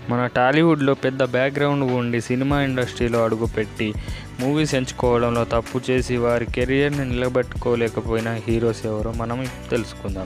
మన టాలీవుడ్లో పెద్ద బ్యాక్గ్రౌండ్ ఉండి సినిమా ఇండస్ట్రీలో అడుగుపెట్టి మూవీస్ ఎంచుకోవడంలో తప్పు చేసి వారి కెరియర్ని నిలబెట్టుకోలేకపోయిన హీరోస్ ఎవరో మనం ఇప్పుడు తెలుసుకుందాం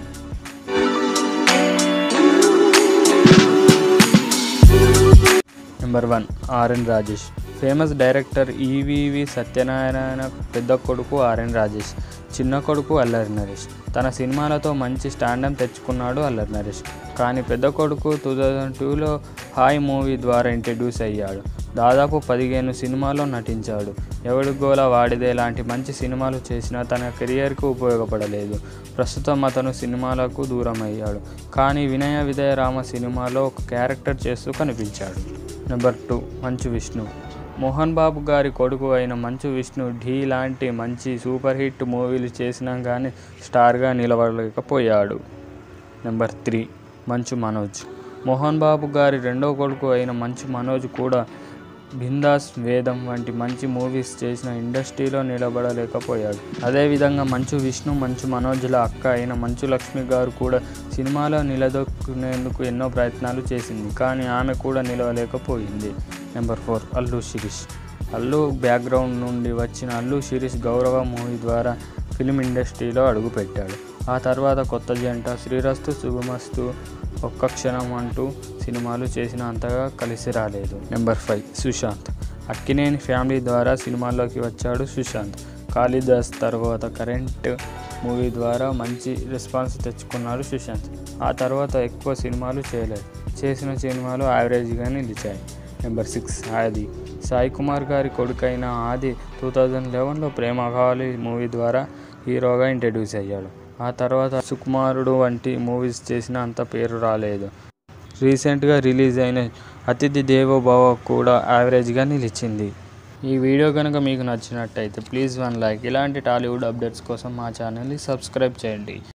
number one R N Rajesh famous director E V V Satyanarayana పెద్ద కొడుకు ఆర్ఎన్ రాజేష్ చిన్న కొడుకు అల్లరి నరేష్ తన సినిమాలతో మంచి స్టాండమ్ తెచ్చుకున్నాడు అల్లరి నరేష్ కానీ పెద్ద కొడుకు టూ థౌజండ్ టూలో హాయ్ మూవీ ద్వారా ఇంట్రడ్యూస్ అయ్యాడు దాదాపు పదిహేను సినిమాల్లో నటించాడు ఎవడి గోల వాడిదే లాంటి మంచి సినిమాలు చేసినా తన కెరియర్కు ఉపయోగపడలేదు ప్రస్తుతం అతను సినిమాలకు దూరం అయ్యాడు కానీ వినయ విదయ రామ సినిమాలో ఒక క్యారెక్టర్ చేస్తూ కనిపించాడు నెంబర్ టూ మంచు విష్ణు మోహన్ బాబు గారి కొడుకు అయిన మంచు విష్ణు ఢీ లాంటి మంచి సూపర్ హిట్ మూవీలు చేసినా కానీ స్టార్గా నిలవలేకపోయాడు నెంబర్ త్రీ మంచు మనోజ్ మోహన్ బాబు గారి రెండో కొడుకు అయిన మంచు మనోజ్ కూడా బిందాస్ వేదం వంటి మంచి మూవీస్ చేసిన ఇండస్ట్రీలో నిలబడలేకపోయాడు అదేవిధంగా మంచు విష్ణు మంచు మనోజ్ల అక్క అయిన మంచు లక్ష్మి గారు కూడా సినిమాలో నిలదొక్కునేందుకు ఎన్నో ప్రయత్నాలు చేసింది కానీ ఆమె కూడా నిలవలేకపోయింది number four Allu Sirish Allu background నుండి వచ్చిన అల్లు శిరీష్ గౌరవ మూవీ ద్వారా ఫిలిం ఇండస్ట్రీలో అడుగుపెట్టాడు ఆ తర్వాత కొత్త జంట శ్రీరస్తు శుభమస్తు ఒక్క క్షణం అంటూ సినిమాలు చేసిన అంతగా కలిసి రాలేదు number five Sushanth Akkineni family ద్వారా సినిమాల్లోకి వచ్చాడు సుశాంత్ కాళిదాస్ తర్వాత కరెంట్ మూవీ ద్వారా మంచి రెస్పాన్స్ తెచ్చుకున్నాడు సుశాంత్ ఆ తర్వాత ఎక్కువ సినిమాలు చేయలేదు చేసిన సినిమాలు యావరేజ్గా నిలిచాయి నెంబర్ సిక్స్ ఆది సాయి కుమార్ గారి కొడుకైన ఆది టూ థౌజండ్ లెవెన్లో ప్రేమ కావాలి మూవీ ద్వారా హీరోగా ఇంట్రడ్యూస్ అయ్యాడు ఆ తర్వాత సుకుమారుడు వంటి మూవీస్ చేసిన అంత పేరు రాలేదు రీసెంట్గా రిలీజ్ అయిన అతిథి దేవో భవ కూడా యావరేజ్గా నిలిచింది ఈ వీడియో కనుక మీకు నచ్చినట్టయితే ప్లీజ్ వన్ లైక్ ఇలాంటి టాలీవుడ్ అప్డేట్స్ కోసం మా ఛానల్ని సబ్స్క్రైబ్ చేయండి